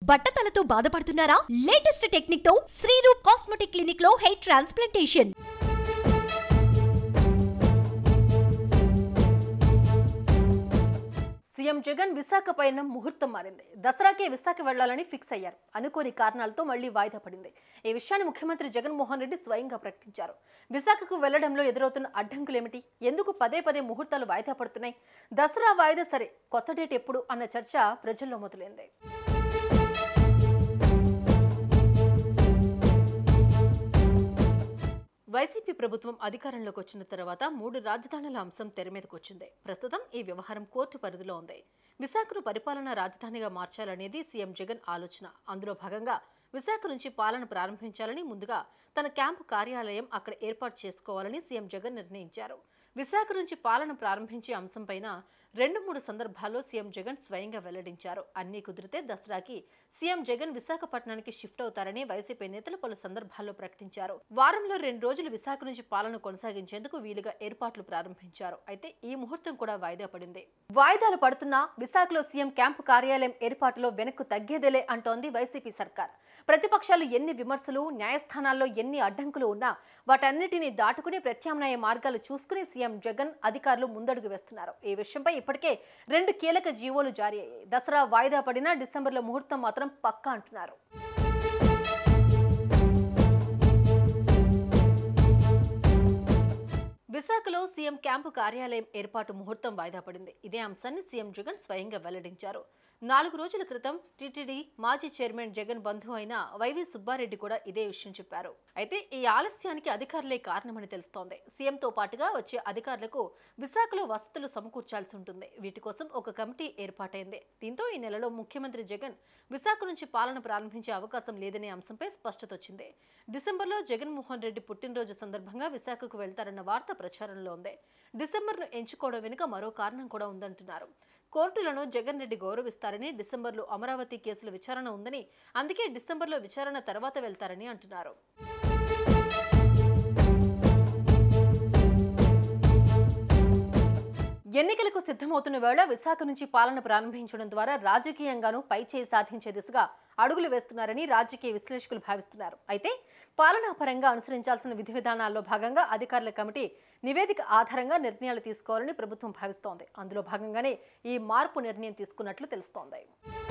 బట్టతలతో బాధపడుతున్నారా latest technique తో Shriroop cosmetic clinic లో hair transplantation CM Jagan Visakha పైన ముహూర్తం మారింది దసరాకే విశాఖ వెళ్లాలని ఫిక్స్ అయ్యారు అనుకోని కారణాలతో మళ్లీ వాయిదా పడింది ఈ విషయాన్ని ముఖ్యమంత్రి జగన్మోహన్ రెడ్డి స్వయంగా ప్రకటించారు విశాఖకు వెళ్లడంలో ఎదురవుతున్న అడ్డంకులేమిటి ఎందుకు పదే పదే ముహూర్తాలు వాయిదా పడుతున్నాయి దసరా వాయిదా సరే కొత్త డేట్ ఎప్పుడు అన్న చర్చ ప్రజల్లో మొదలైంది వైసీపీ ప్రభుత్వం అధికారంలోకి వచ్చిన తర్వాత మూడు రాజధానుల అంశం తెర మీదకు వచ్చింది ప్రస్తుతం ఈ వ్యవహారం కోర్టు పరిధిలో ఉంది విశాఖను పరిపాలనా రాజధానిగా మార్చాలనేది సీఎం జగన్ ఆలోచన అందులో భాగంగా విశాఖ నుంచి పాలన ప్రారంభించాలని ముందుగా తన క్యాంపు కార్యాలయం అక్కడ ఏర్పాటు చేసుకోవాలని సీఎం జగన్ నిర్ణయించారు విశాఖ నుంచి పాలన ప్రారంభించే అంశంపైన రెండు మూడు సందర్భాల్లో సీఎం జగన్ స్వయంగా వెల్లడించారు అన్నీ కుదిరితే దసరాకి సీఎం జగన్ విశాఖపట్నానికి షిఫ్ట్ అవుతారని వైసీపీ నేతలు పలు సందర్భాల్లో ప్రకటించారు వారంలో రెండు రోజులు విశాఖ నుంచి పాలన కొనసాగించేందుకు వీలుగా ఏర్పాట్లు ప్రారంభించారు అయితే ఈ ముహూర్తం కూడా వాయిదా పడింది వాయిదాలు పడుతున్నా విశాఖలో సీఎం క్యాంపు కార్యాలయం ఏర్పాటులో వెనక్కు తగ్గేదేలే అంటోంది వైసీపీ సర్కార్ ప్రతిపక్షాలు ఎన్ని విమర్శలు న్యాయస్థానాల్లో ఎన్ని అడ్డంకులు ఉన్నా వాటన్నిటిని దాటుకుని ప్రత్యామ్నాయ మార్గాలు చూసుకుని సీఎం జగన్ అధికారులు ముందడుగు వేస్తున్నారు ఈ విషయంపై ఇప్పటికే రెండు కీలక జీవోలు జారీ అయ్యాయి దసరా వాయిదా పడినా డిసెంబర్లో ముహూర్తం మాత్రం పక్కా అంటున్నారు విశాఖలో సీఎం క్యాంపు కార్యాలయం ఏర్పాటు ముహూర్తం వాయిదా పడింది ఇదే అంశాన్ని సీఎం జగన్ స్వయంగా వెల్లడించారు నాలుగు రోజుల క్రితం టీటీడీ మాజీ చైర్మన్ జగన్ బంధువు అయిన వైవి సుబ్బారెడ్డి కూడా ఇదే విషయం చెప్పారు అయితే ఈ ఆలస్యానికి అధికారులే కారణమని తెలుస్తోంది సీఎంతో పాటుగా వచ్చే అధికారులకు విశాఖలో వసతులు సమకూర్చాల్సి ఉంటుంది వీటి కోసం ఒక కమిటీ ఏర్పాటైంది దీంతో ఈ నెలలో ముఖ్యమంత్రి జగన్ విశాఖ నుంచి పాలన ప్రారంభించే అవకాశం లేదనే అంశంపై స్పష్టత వచ్చింది డిసెంబర్లో జగన్మోహన్ రెడ్డి పుట్టినరోజు సందర్భంగా విశాఖకు వెళ్తారన్న వార్త ప్రచారంలో ఉంది డిసెంబర్ను ఎంచుకోవడం వెనుక మరో కారణం కూడా ఉందంటున్నారు కోర్టులను జగన్ రెడ్డి గౌరవిస్తారని డిసెంబర్లో అమరావతి కేసుల విచారణ ఉందని అందుకే డిసెంబర్లో విచారణ తర్వాత వెళ్తారని అంటున్నారు ఎన్నికలకు సిద్ధమవుతున్న వేళ విశాఖ నుంచి పాలన ప్రారంభించడం ద్వారా రాజకీయంగానూ పైచేయి సాధించే దిశగా అడుగులు వేస్తున్నారని రాజకీయ విశ్లేషకులు భావిస్తున్నారు అయితే పాలనా పరంగా అనుసరించాల్సిన విధి విధానాల్లో భాగంగా అధికారుల కమిటీ నివేదిక ఆధారంగా నిర్ణయాలు తీసుకోవాలని ప్రభుత్వం భావిస్తోంది అందులో భాగంగానే ఈ మార్పు నిర్ణయం తీసుకున్నట్లు తెలుస్తోంది